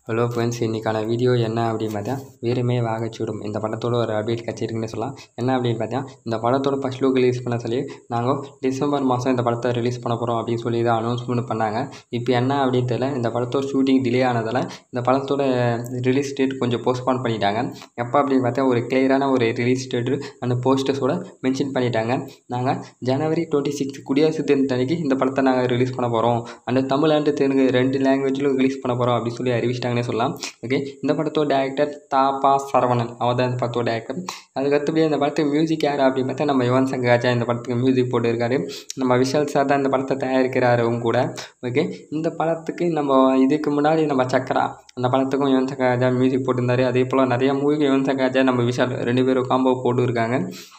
hello friends இன்றைக்கான video என்ன அப்படின்னு பார்த்தா வீரமே வாகச்சூடும் இந்த படத்தோட ஒரு அப்டேட் கிடச்சிருக்குன்னு சொல்லலாம் என்ன அப்படின்னு பார்த்தா இந்த படத்தோட ஃபஸ்ட் லுக் ரிலீஸ் பண்ண சொல்லி நாங்கள் டிசம்பர் மாதம் இந்த படத்தை ரிலீஸ் பண்ண போகிறோம் அப்படின்னு சொல்லி தான் அனௌன்ஸ்மெண்ட் பண்ணாங்க இப்போ என்ன அப்படின்னு தெரியல இந்த படத்தோட ஷூட்டிங் டிலே ஆனதால் இந்த படத்தோட ரிலீஸ் டேட் கொஞ்சம் போஸ்ட்பான் பண்ணிட்டாங்க எப்போ அப்படின்னு பார்த்தா ஒரு கிளியரான ஒரு ரிலீஸ் டேட்டு அந்த போஸ்டர்ஸோட மென்ஷன் பண்ணிட்டாங்க நாங்கள் ஜனவரி டுவெண்ட்டி சிக்ஸ் குடியரசு தின அன்னைக்கு இந்த படத்தை நாங்கள் ரிலீஸ் பண்ண போகிறோம் அந்த தமிழ் அண்டு தெலுங்கு ரெண்டு லாங்குவேஜிலும் ரிலீஸ் பண்ண போகிறோம் அப்படின்னு சொல்லி அறிவிச்சிட்டாங்கன்னே சொல்லலாம் ஓகே இந்த படத்தோட டேரக்டர் தாப்பா சரவணன் அவர் தான் இந்த படத்தோட டேரக்டர் அதுக்கடுத்தபடி இந்த படத்துக்கு மியூசிக் யார் அப்படின்னு பார்த்தா நம்ம யுவன் சங்கர் ராஜா இந்த படத்துக்கு மியூசிக் போட்டிருக்காரு நம்ம விஷால் சார் தான் இந்த படத்தை தயாரிக்கிறாரு அவங்க கூட ஓகே இந்த படத்துக்கு நம்ம இதுக்கு முன்னாடி நம்ம சக்கரா அந்த படத்துக்கும் யுவன் சங்கர் ராஜா மியூசிக் போட்டிருந்தாரு அதே போல் நிறைய மூவிக்கு யுவன் சங்கர் ராஜா நம்ம விஷால் ரெண்டு பேரும் காம்போ போட்டுருக்காங்க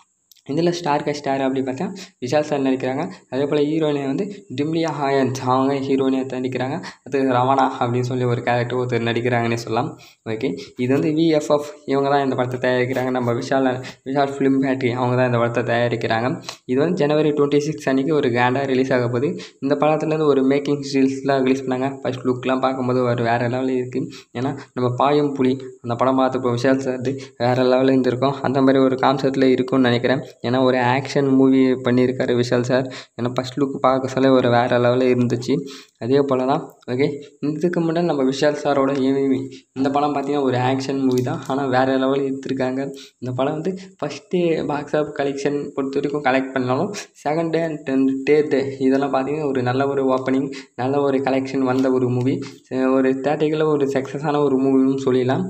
இதில் ஸ்டார் கை ஸ்டார் அப்படி பார்த்தா விஷால் சார் நடிக்கிறாங்க அதே போல் ஹீரோயினை வந்து டிம்லியா ஹாயன்ஸ் அவங்க ஹீரோயினியாக நடிக்கிறாங்க அது ரவணா அப்படின்னு சொல்லி ஒரு கேரக்டர் ஒருத்தர் நடிக்கிறாங்கன்னே சொல்லலாம் ஓகே இது வந்து விஎஃப்எஃப் இவங்க தான் இந்த படத்தை தயாரிக்கிறாங்க நம்ம விஷால் விஷால் ஃபிலிம் ஃபேக்ட்ரி அவங்க தான் இந்த படத்தை தயாரிக்கிறாங்க இது வந்து ஜனவரி டுவெண்ட்டி சிக்ஸ் அன்றைக்கி ஒரு கிராண்டாக ரிலீஸ் ஆக போகுது இந்த படத்துலேருந்து ஒரு மேக்கிங் ஸ்டில்ஸ்லாம் ரிலீஸ் பண்ணாங்க ஃபஸ்ட் லுக்லாம் பார்க்கும்போது ஒரு வேறு லெவலில் இருக்குது ஏன்னா நம்ம பாயும் புலி அந்த படம் பார்த்தப்போ விஷால் சார் வேறு லெவலில் இருந்திருக்கும் அந்த மாதிரி ஒரு கான்செப்டில் இருக்கும்னு நினைக்கிறேன் ஏன்னா ஒரு ஆக்ஷன் மூவி பண்ணியிருக்காரு விஷால் சார் ஏன்னா ஃபஸ்ட் லுக் பார்க்க சொல்ல ஒரு வேறு லெவலில் இருந்துச்சு அதே போல் தான் ஓகே இதுக்கு முன்னாடி நம்ம விஷால் சாரோட ஏவிவி இந்த படம் பார்த்திங்கன்னா ஒரு ஆக்ஷன் மூவி தான் ஆனால் வேறு லெவலில் எடுத்திருக்காங்க இந்த படம் வந்து ஃபஸ்ட்டு பாக்ஸ் ஆஃப் கலெக்ஷன் பொறுத்த வரைக்கும் கலெக்ட் பண்ணாலும் செகண்ட் டே அண்ட் தேர்ட் இதெல்லாம் பார்த்திங்கன்னா ஒரு நல்ல ஒரு ஓப்பனிங் நல்ல ஒரு கலெக்ஷன் வந்த ஒரு மூவி ஒரு தேட்டரில் ஒரு சக்ஸஸான ஒரு மூவின்னு சொல்லிடலாம்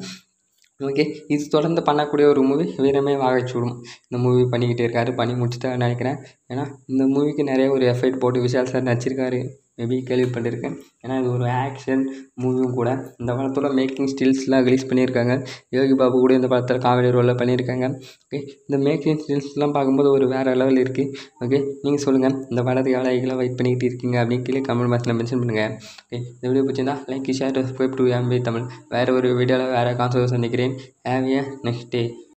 ஓகே இது தொடர்ந்து பண்ணக்கூடிய ஒரு மூவி வீரமே வாகைச்சூடும் இந்த மூவி பண்ணிக்கிட்டே இருக்காரு பண்ணி முடிச்சுட்டாருன்னு நினைக்கிறேன் ஏன்னா இந்த மூவிக்கு நிறைய ஒரு எஃபர்ட் போட்டு விஷால் சார் நடிச்சிருக்காரு மேபி கேள்விப்பட்டிருக்கேன் ஏன்னா இது ஒரு ஆக்ஷன் மூவியும் கூட இந்த படத்தோட மேக்கிங் ஸ்டில்ஸ்லாம் ரிலீஸ் பண்ணியிருக்காங்க யோகி பாபு கூட இந்த படத்தில் காமெடி ரோலில் பண்ணியிருக்காங்க ஓகே இந்த மேக்கிங் ஸ்டில்ஸ்லாம் பார்க்கும்போது ஒரு வேறு லெவல் இருக்குது ஓகே நீங்கள் சொல்லுங்கள் இந்த படத்துக்கு எவ்வளோ ஐக்கில் வெயிட் பண்ணிக்கிட்டு இருக்கீங்க அப்படின்னு கீழே கமெண்ட் பாக்ஸில் மென்ஷன் பண்ணுங்கள் ஓகே இந்த வீடியோ பிடிச்சிருந்தா like share subscribe to MP Tamil வேறு ஒரு வீடியோவில் வேறு கான்சர்ட் சந்திக்கிறேன் ஹேவ் ஏ நெக்ஸ்ட் டே